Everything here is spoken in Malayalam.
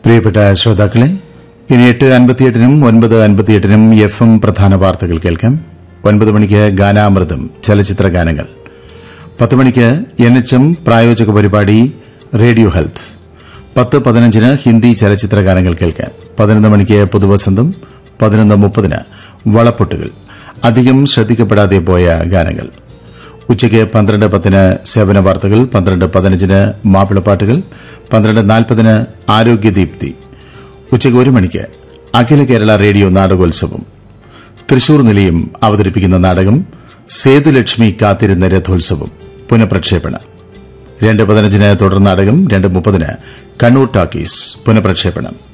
പ്രിയപ്പെട്ട ശ്രോതാക്കളെ ഇനി എട്ട് അൻപത്തിയെട്ടിനും ഒൻപത് അൻപത്തിയെട്ടിനും എഫ് എം പ്രധാന വാർത്തകൾ കേൾക്കാം ഒൻപത് മണിക്ക് ഗാനാമൃതം ചലച്ചിത്ര ഗാനങ്ങൾ പത്ത് മണിക്ക് എൻ എച്ച് എം പ്രായോജക പരിപാടി റേഡിയോ ഹെൽത്ത് പത്ത് പതിനഞ്ചിന് ഹിന്ദി ചലച്ചിത്ര ഗാനങ്ങൾ കേൾക്കാം പതിനൊന്ന് മണിക്ക് പുതുവസന്തം പതിനൊന്ന് മുപ്പതിന് വളപ്പൊട്ടുകൾ അധികം ശ്രദ്ധിക്കപ്പെടാതെ പോയ ഗാനങ്ങൾ ഉച്ചയ്ക്ക് പന്ത്രണ്ട് പത്തിന് സേവന വാർത്തകൾ പന്ത്രണ്ട് പതിനഞ്ചിന് മാപ്പിളപ്പാട്ടുകൾ പന്ത്രണ്ട് നാൽപ്പതിന് ആരോഗ്യദീപ്തി ഉച്ചയ്ക്ക് ഒരു മണിക്ക് അഖില കേരള റേഡിയോ നാടകോത്സവം തൃശൂർ നിലയം അവതരിപ്പിക്കുന്ന നാടകം സേതുലക്ഷ്മി കാത്തിരുന്ന രഥോത്സവം പുനഃപ്രക്ഷേപണം രണ്ട് പതിനഞ്ചിന് തുടർ നാടകം രണ്ട് മുപ്പതിന് കണ്ണൂർ ടാക്കീസ് പുനഃപ്രക്ഷേപണം